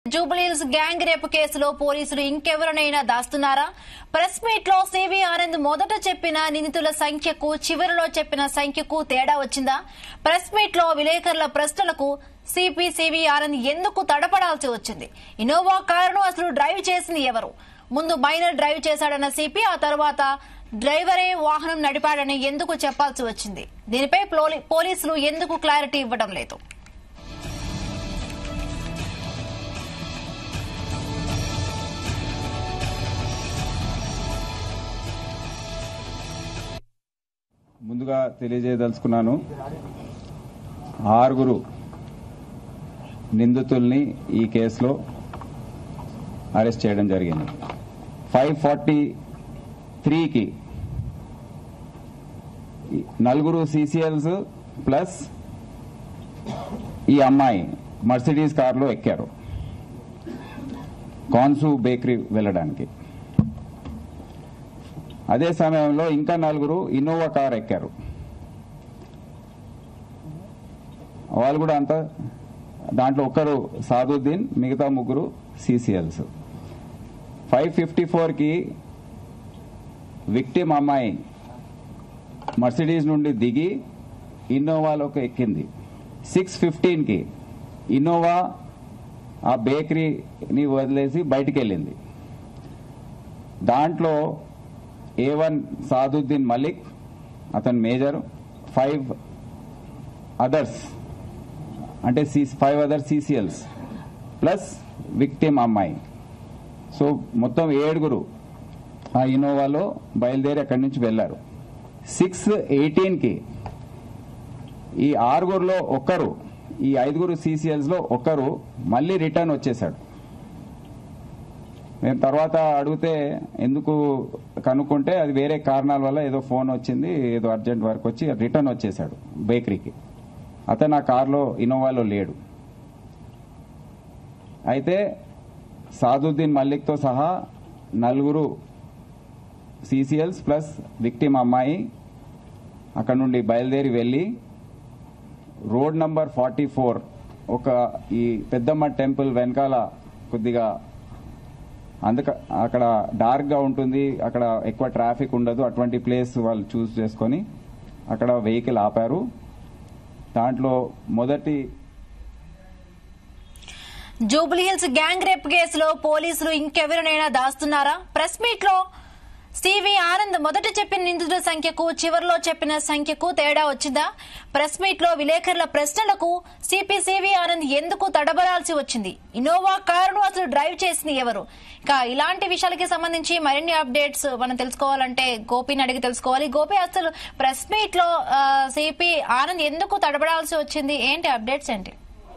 Jubilee Hills gang రేపు కేసులో పోలీసులు ఇంకెవరినైనా దాస్తున్నారా ప్రెస్ మీట్ లో సివి ఆనంద్ మొదట చెప్పిన నిందితుల సంఖ్యకు చివరిలో చెప్పిన సంఖ్యకు తేడా వచ్చిందా ప్రెస్ మీట్ లో విలేకరుల ప్రశ్నలకు సిపి సివి ఆనంద్ ఎందుకు తడపడాల్సి వచ్చింది ఇన్నోవా కారును అసలు డ్రైవ్ చేసింది ఎవరు ముందు మైనర్ డ్రైవ్ చేశాడన్న సిపి ఆ తర్వాత డ్రైవరే వాహనం నడిపాడని ఎందుకు చెప్పాల్సి వచ్చింది దీనిపై పోలీ- పోలీసులు ఎందుకు క్లారిటీ ఇవ్వడం లేదు ముందుగా తెలియజేయదలుచుకున్నాను ఆరుగురు నిందితుల్ని ఈ కేసులో అరెస్ట్ చేయడం జరిగింది ఫైవ్ ఫార్టీ త్రీకి నలుగురు సీసీఎల్స్ ప్లస్ ఈ అమ్మాయి మర్సిడీస్ కారులో ఎక్కారు కాన్సు బేకరీ వెళ్ళడానికి అదే సమయంలో ఇంకా నలుగురు ఇన్నోవా కార్ ఎక్కారు వాళ్ళు కూడా అంత దాంట్లో ఒక్కరు సాదుద్దీన్ మిగతా ముగ్గురు సీసీఎల్స్ ఫైవ్ ఫిఫ్టీ ఫోర్కి విక్టిమ్ అమ్మాయి మర్సిడీస్ నుండి దిగి ఇన్నోవాలోకి ఎక్కింది సిక్స్ ఫిఫ్టీన్కి ఇన్నోవా ఆ బేకరీని వదిలేసి బయటికి వెళ్ళింది దాంట్లో ఏ వన్ సాదుద్దీన్ మలిక్ అతను మేజర్ ఫైవ్ అదర్స్ అంటే five other CCLs plus victim అమ్మాయి సో మొత్తం ఏడుగురు ఆ ఇన్నోవాలో బయలుదేరి అక్కడి నుంచి వెళ్లారు సిక్స్ ఎయిటీన్కి ఈ ఆరుగురులో ఒక్కరు ఈ ఐదుగురు సీసీఎల్స్ లో ఒక్కరు మళ్ళీ రిటర్న్ వచ్చేసాడు మేము తర్వాత అడిగితే ఎందుకు కనుక్కుంటే అది వేరే కారణాల వల్ల ఏదో ఫోన్ వచ్చింది ఏదో అర్జెంట్ వర్క్ వచ్చి రిటర్న్ వచ్చేసాడు బేకరీకి అతను ఆ కార్లో ఇన్నోవాలో లేడు అయితే సాదుద్దీన్ మల్లిక్తో సహా నలుగురు సీసీఎల్స్ ప్లస్ విక్టిమ్ అమ్మాయి అక్కడ నుండి బయలుదేరి వెళ్ళి రోడ్ నంబర్ ఫార్టీ ఫోర్ ఒక ఈ పెద్దమ్మ టెంపుల్ వెనకాల కొద్దిగా అందుక అక్కడ డార్క్ గా ఉంటుంది అక్కడ ఎక్కువ ట్రాఫిక్ ఉండదు అటువంటి ప్లేస్ వాళ్ళు చూస్ చేసుకొని అక్కడ వెహికల్ ఆపారు దాంట్లో మొదటి జూబ్లీహిల్స్ గ్యాంగ్ రేప్ కేసులో పోలీసులు ఇంకెవరినైనా దాస్తున్నారా ప్రెస్ మీట్ లో సివి ఆనంద్ మొదట చెప్పిన నిందితుల సంఖ్యకు చివరిలో చెప్పిన సంఖ్యకు తేడా వచ్చిందా ప్రెస్ మీట్ లో విలేకరుల ప్రశ్నలకు సిపి సివి ఆనంద్ ఎందుకు తడబడాల్సి వచ్చింది ఇన్నోవా కారును అసలు డ్రైవ్ చేసింది ఎవరు ఇక ఇలాంటి విషయాలకి సంబంధించి మరిన్ని అప్డేట్స్ మనం తెలుసుకోవాలంటే గోపిని అడిగి తెలుసుకోవాలి గోపి అసలు ప్రెస్ మీట్ లో సిపి ఆనంద్ ఎందుకు తడబడాల్సి వచ్చింది ఏంటి అప్డేట్స్ ఏంటి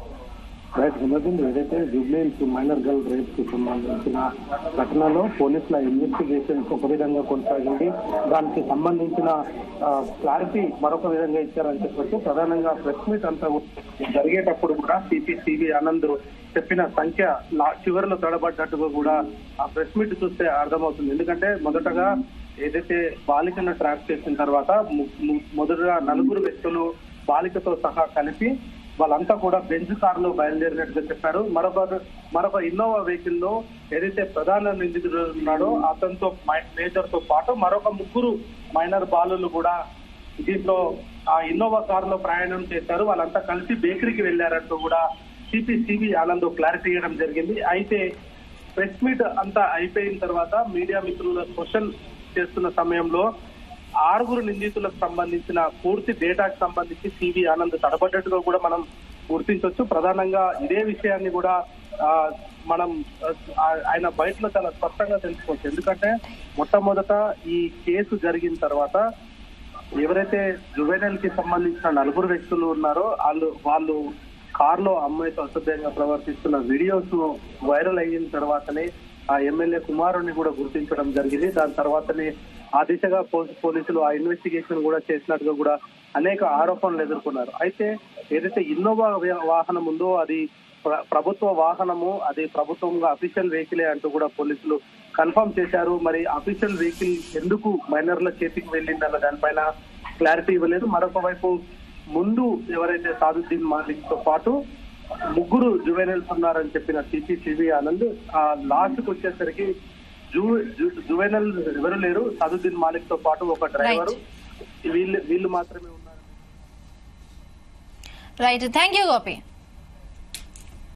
రైట్ హిమబింద్ ఏదైతే జూబ్లీహిల్స్ మైనర్ గర్ల్ రేప్ కి సంబంధించిన ఘటనలో పోలీసుల ఇన్వెస్టిగేషన్స్ ఒక విధంగా కొనసాగింది దానికి సంబంధించిన క్లారిటీ మరొక విధంగా ఇచ్చారని చెప్పొచ్చు ప్రధానంగా ప్రెస్ మీట్ అంతా కూడా జరిగేటప్పుడు కూడా సిపి సివి ఆనంద్ చెప్పిన సంఖ్య లా- చివరిలో తడబడ్డట్టుగా కూడా ఆ ప్రెస్ మీట్ చూస్తే అర్థమవుతుంది ఎందుకంటే మొదటగా ఏదైతే బాలికను ట్రాక్ చేసిన తర్వాత ము- ము- మొదటగా నలుగురు వ్యక్తులు బాలికతో సహా కలిపి వాళ్ళంతా కూడా బెంజ్ కారులో బయలుదేరినట్టుగా చెప్పారు మరొక మరొక ఇన్నోవా వెహికల్ లో ఏదైతే ప్రధాన నిందితుడు ఉన్నాడో అతనితో మేజర్ తో పాటు మరొక ముగ్గురు మైనర్ బాలులు కూడా దీంట్లో ఆ ఇన్నోవా కారులో ప్రయాణం చేశారు వాళ్ళంతా కలిసి బేకరీకి వెళ్లారంటూ కూడా సిపి సిబి ఆనంద్ క్లారిటీ ఇవ్వడం జరిగింది అయితే ప్రెస్ మీట్ అంతా అయిపోయిన తర్వాత మీడియా మిత్రుల క్వశ్చన్ చేస్తున్న సమయంలో ఆరుగురు నిందితులకు సంబంధించిన పూర్తి డేటాకు సంబంధించి సివి ఆనంద్ తడబడ్డట్టుగా కూడా మనం గుర్తించవచ్చు ప్రధానంగా ఇదే విషయాన్ని కూడా ఆ, మనం ఆ, ఆయన బయటలో చాలా స్పష్టంగా తెలుసుకోవచ్చు ఎందుకంటే మొట్టమొదట ఈ కేసు జరిగిన తర్వాత ఎవరైతే జువెనల్ కి సంబంధించిన నలుగురు వ్యక్తులు ఉన్నారో వాళ్ళు వాళ్ళు కారులో అమ్మాయితో అసభ్యంగా ప్రవర్తిస్తున్న వీడియోస్ వైరల్ అయిన తర్వాతనే ఆ ఎమ్మెల్యే కుమారుని కూడా గుర్తించడం జరిగింది దాని తర్వాతనే ఆ దిశగా పో- పోలీసులు ఆ ఇన్వెస్టిగేషన్ కూడా చేసినట్టుగా కూడా అనేక ఆరోపణలు ఎదుర్కొన్నారు అయితే ఏదైతే ఇన్నోవా వా- వాహనం ఉందో అది ప్ర- ప్రభుత్వ వాహనము అది ప్రభుత్వంగా అఫీషియల్ వెహికలే అంటూ కూడా పోలీసులు కన్ఫర్మ్ చేశారు మరి అఫీషియల్ వెహికల్ ఎందుకు మైనర్ల చేతికి వెళ్ళిందన్న దానిపైన క్లారిటీ ఇవ్వలేదు మరొక వైపు ముందు ఎవరైతే సాదుద్దీన్ మాలిక్ తో పాటు ముగ్గురు జువెనల్స్ ఉన్నారని చెప్పిన సిపి సివి ఆనంద్ ఆ లాస్ట్ కు వచ్చేసరికి జూ జువెనల్ ఎవరు లేరు సదుద్దీన్ మాలిక్ తో పాటు ఒక డ్రైవర్ వీళ్ళు వీళ్ళు మాత్రమే ఉన్నారు రైట్ థ్యాంక్ యూ గోపి